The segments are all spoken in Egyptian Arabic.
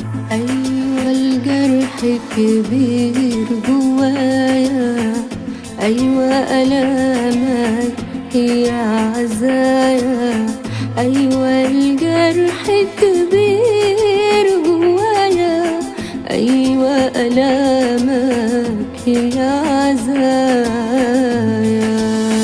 أيوة الجرح كبير جوايا أيوة ألامك هي عزايا أيوة الجرح كبير جوايا أيوة ألامك هي عزايا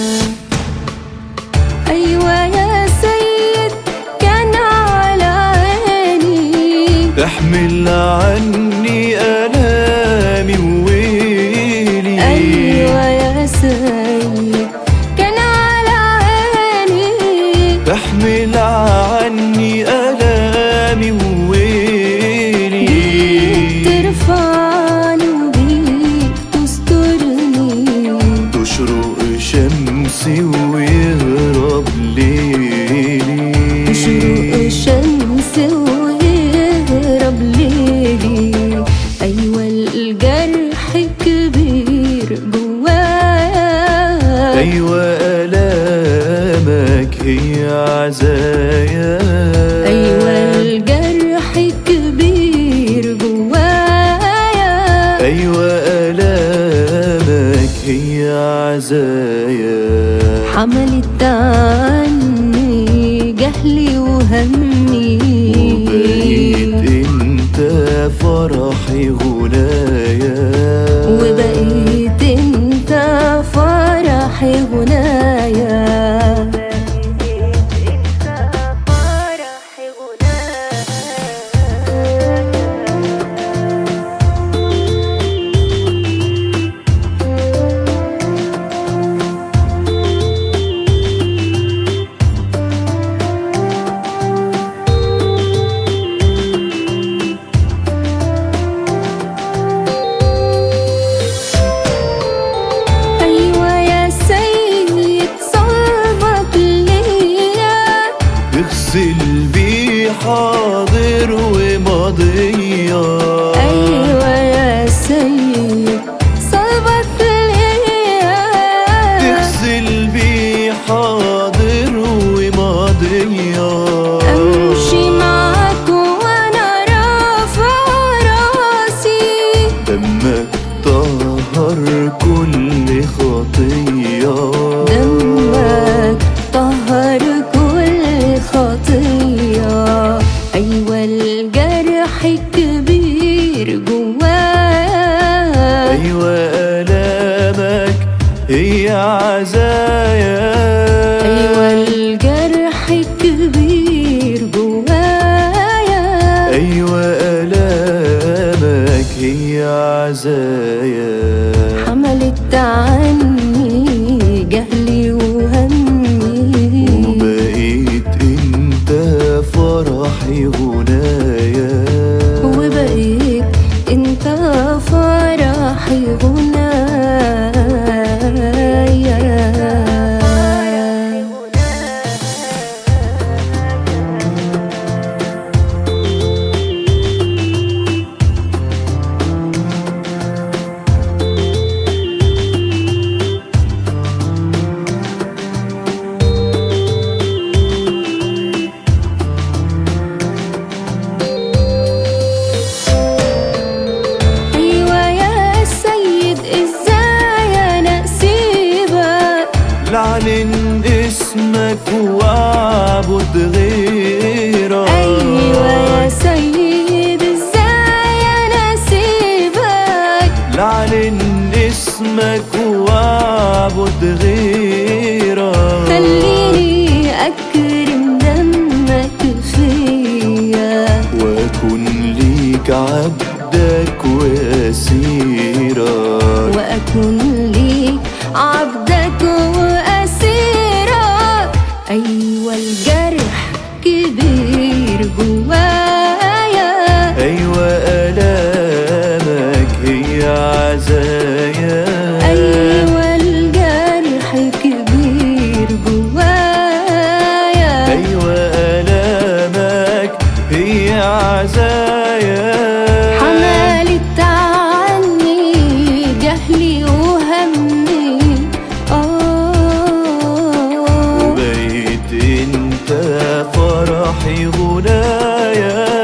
أيوة يا سيد كان على عيني احمل عني آلامي وويلي أيوة يا سيد كان على عيني احمل عني آلامي وويلي بيك ترفعني وبيك تسترني تشرق شمسي ويهرب ليلي تشرق الشمس ويهرب ليلي أيوة الجرح كبير جوايا أيوة آلامك هي عزايا أيوة الجرح كبير جوايا أيوة آلامك هي عزايا حملت عني جهلي وهمي وبقيت انت فرحي غنايا وبقيت انت فرحي غنايا أيوة يا سيد صلبك ليا اغسل بيه حاضر وماضية أيوة يا سيد صلبك ليا تغسل بيه حاضر وماضية أمشي معاك وأنا رافع راسي دمك طهر كل خطية دمك طهر كل خطية أيوة الجرح كبير جوايا أيوة آلامك هي عزايا أيوة الجرح كبير جوايا أيوة آلامك هي عزايا حملت عني جهلي وهمي وبقيت انت فرحي غنايا وبقيت انت فرحي غنايا ايوه يا سيد ازاي انا اسيبك لعلن اسمك واعبد غيرك ايوه يا سيد ازاي انا اسيبك لعلن اسمك واعبد غيرك خليني اكرم دمك فيا واكن ليك عبدك واسيرك واكون ليك عبدك واسيرك ايوه الجرح كبير جوايا ايوه الامك هي عزايا ايوه الجرح كبير جوايا ايوه الامك هي عزايا حملت عني جهلي وهمي آه وبقيت انت فرحي غنايا